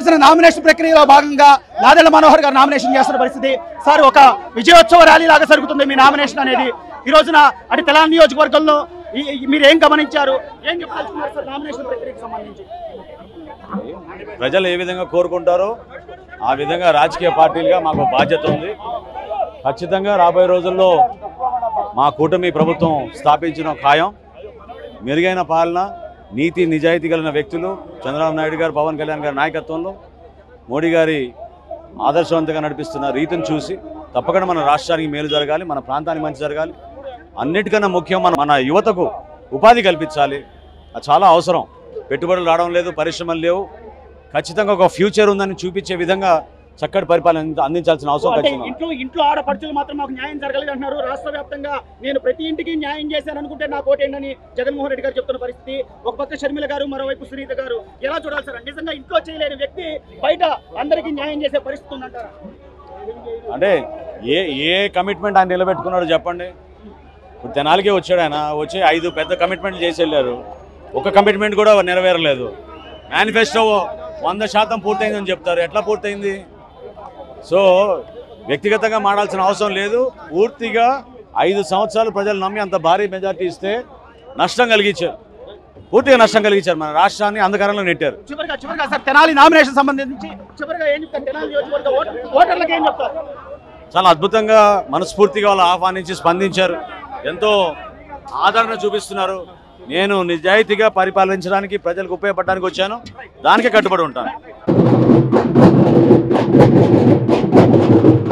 చేసిన నామినేషన్ ప్రక్రియలో భాగంగా నాదెళ్ల మనోహర్ గారు నామినేషన్ చేస్తున్న పరిస్థితి సార్ ఒక విజయోత్సవ ర్యాలీ లాగా జరుగుతుంది మీ నామినేషన్ అనేది ఈ రోజున అటు తెలంగాణ నియోజకవర్గంలో ఈ- ఈ- మీరు ఏం గమనించారు ఏం చెప్పాల్సుకున్నారు సార్ నామినేషన్ ప్రక్రియకు సంబంధించి ప్రజలు ఏ విధంగా కోరుకుంటారో ఆ విధంగా రాజకీయ పార్టీలుగా మాకు బాధ్యత ఉంది ఖచ్చితంగా రాబోయే రోజుల్లో మా కూటమి ప్రభుత్వం స్థాపించిన ఖాయం మెరుగైన పాలన నీతి నిజాయితీ కలిగిన వ్యక్తులు చంద్రబాబు నాయుడు గారు పవన్ కళ్యాణ్ గారి నాయకత్వంలో మోడీ గారి ఆదర్శవంతంగా నడిపిస్తున్న రీతిని చూసి తప్పకుండా మన రాష్ట్రానికి మేలు జరగాలి మన ప్రాంతానికి మంచి జరగాలి అన్నిటికన్నా ముఖ్యం మన మన యువతకు ఉపాధి కల్పించాలి అది చాలా అవసరం పెట్టుబడులు రావడం లేదు పరిశ్రమలు లేవు ఖచ్చితంగా ఒక ఫ్యూచర్ ఉందని చూపించే విధంగా చక్కటి పరిపాలన అంది- అందించాల్సిన అవసరం అంటే ఖచ్చితంగా ఉంది. ఇంట్లో ఇంట్లో ఆడపడుచులు మాత్రం మాకు న్యాయం జరగలేదు అంటున్నారు రాష్ట్ర వ్యాప్తంగా నేను ప్రతి ఇంటికి న్యాయం చేశాను అనుకుంటే నాకు ఓటేంటని జగన్మోహన్ రెడ్డి గారు చెప్తున్న పరిస్థితి ఒక పక్క షర్మిల గారు మరోవైపు సునీత గారు ఎలా చూడాలి సార్ నిజంగా ఇంట్లో చేయలేని వ్యక్తి బయట అందరికీ న్యాయం చేసే పరిస్థితి ఉందంటారా అంటే ఏ ఏ కమిట్మెంట్ ఆయన నిలబెట్టుకున్నాడో చెప్పండి ఇప్పుడు తెనాలికే వచ్చాడు ఆయన వచ్చి ఐదు పెద్ద కమిట్మెంట్లు చేసి వెళ్ళారు ఒక కమిట్మెంట్ కూడా నెరవేరలేదు మేనిఫెస్టో వంద శాతం పూర్తయిందని చెప్తారు ఎట్లా పూర్తయింది సో వ్యక్తిగతంగా మాడాల్సిన అవసరం లేదు పూర్తిగా ఐదు సంవత్సరాలు ప్రజలు నమ్మి అంత భారీ మెజార్టీ ఇస్తే నష్టం కలిగించారు పూర్తిగా నష్టం కలిగించారు మన రాష్ట్రాన్ని అంధకారంలో నెట్టారు చివరిగా చివరిగా సార్ తెనాలి నామినేషన్ సంబంధించి చివరిగా ఏం చెప్తారు తెనాలి నియోజకవర్గ ఓటర్ ఓటర్లకు ఏం చెప్తారు చాలా అద్భుతంగా మనస్ఫూర్తిగా వాళ్ళు ఆహ్వానించి స్పందించారు ఎంతో ఆదరణ చూపిస్తున్నారు నేను నిజాయితీగా పరిపాలించడానికి ప్రజలకు ఉపయోగపడడానికి వచ్చాను దానికే కట్టుబడి ఉంటాను